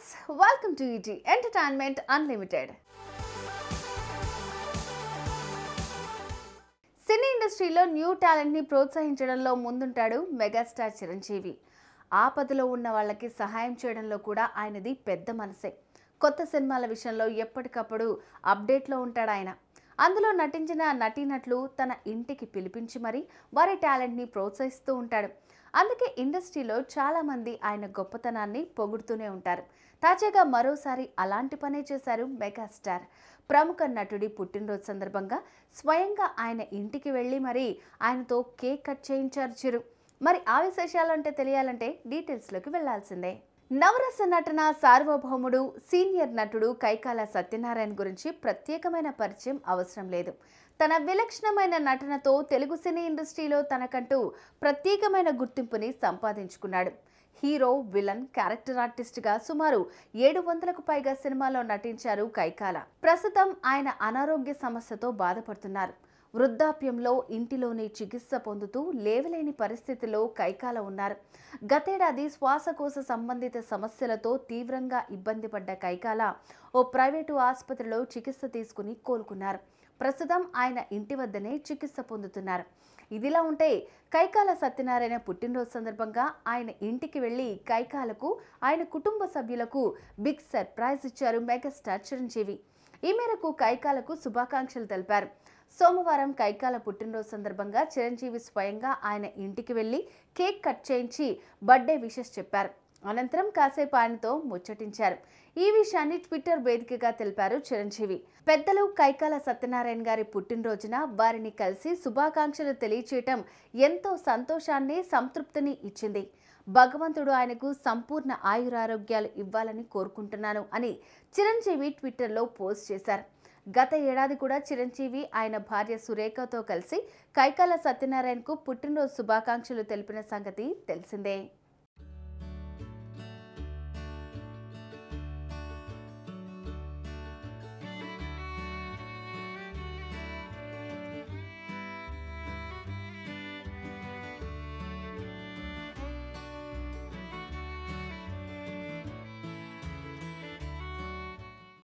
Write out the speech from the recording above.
friends welcome to ET entertainment unlimited cine ఇండస్ట్రీలో new టాలెంట్ని ప్రోత్సహించడంలో ముందుంటాడు మెగాస్టార్ చిరంజీవి ఆపదలో ఉన్న వాళ్ళకి సహాయం చేయడంలో కూడా ఆయనది పెద్ద మనసే కొత్త సినిమాల విషయంలో ఎప్పటికప్పుడు అప్డేట్లో ఉంటాడు ఆయన అందులో నటించిన నటీనటులు తన ఇంటికి పిలిపించి మరీ వారి టాలెంట్ని ప్రోత్సహిస్తూ ఉంటాడు అందుకే ఇండస్ట్రీలో చాలామంది ఆయన గొప్పతనాన్ని పొగుడుతూనే ఉంటారు తాజాగా మరోసారి అలాంటి పనే చేశారు మెగాస్టార్ ప్రముఖ నటుడి పుట్టినరోజు సందర్భంగా స్వయంగా ఆయన ఇంటికి వెళ్ళి మరి ఆయనతో కేక్ కట్ చేయించారు చిరు మరి ఆ విశేషాలు అంటే తెలియాలంటే డీటెయిల్స్లోకి వెళ్లాల్సిందే నవరస నటన సార్వభౌముడు సీనియర్ నటుడు కైకాల సత్యనారాయణ గురించి ప్రత్యేకమైన పరిచయం అవసరం లేదు తన విలక్షణమైన నటనతో తెలుగు సినీ ఇండస్ట్రీలో తనకంటూ ప్రత్యేకమైన గుర్తింపుని సంపాదించుకున్నాడు హీరో విలన్ క్యారెక్టర్ ఆర్టిస్ట్గా సుమారు ఏడు వందలకు పైగా సినిమాలో నటించారు కైకాల ప్రస్తుతం ఆయన అనారోగ్య సమస్యతో బాధపడుతున్నారు వృద్ధాప్యంలో ఇంటిలోని చికిత్స పొందుతూ లేవలేని పరిస్థితిలో కైకాల ఉన్నారు గతేడాది శ్వాసకోశ సంబంధిత సమస్యలతో తీవ్రంగా ఇబ్బంది పడ్డ కైకాల ఓ ప్రైవేటు ఆసుపత్రిలో చికిత్స తీసుకుని కోలుకున్నారు ప్రస్తుతం ఆయన ఇంటి వద్దనే చికిత్స పొందుతున్నారు ఇదిలా ఉంటే కైకాల సత్యనారాయణ పుట్టినరోజు సందర్భంగా ఆయన ఇంటికి వెళ్లి కైకాలకు ఆయన కుటుంబ సభ్యులకు బిగ్ సర్ప్రైజ్ ఇచ్చారు మెగాస్టార్ చిరంజీవి ఈ మేరకు కైకాలకు శుభాకాంక్షలు తెలిపారు సోమవారం కైకాల పుట్టినరోజు సందర్భంగా చిరంజీవి స్వయంగా ఆయన ఇంటికి వెళ్లి కేక్ కట్ చేయించి బర్త్డే విషెస్ చెప్పారు అనంతరం కాసేపు ఆయనతో ముచ్చటించారు ఈ విషయాన్ని ట్విట్టర్ వేదికగా తెలిపారు చిరంజీవి పెద్దలు కైకాల సత్యనారాయణ గారి పుట్టినరోజున వారిని కలిసి శుభాకాంక్షలు తెలియచేయటం ఎంతో సంతోషాన్ని సంతృప్తిని ఇచ్చింది భగవంతుడు ఆయనకు సంపూర్ణ ఆయురారోగ్యాలు ఇవ్వాలని కోరుకుంటున్నాను అని చిరంజీవి ట్విట్టర్లో పోస్ట్ చేశారు గత ఏడాది కూడా చిరంజీవి ఆయన భార్య సురేఖతో కలిసి కైకాల సత్యనారాయణకు పుట్టినరోజు శుభాకాంక్షలు తెలిపిన సంగతి తెలిసిందే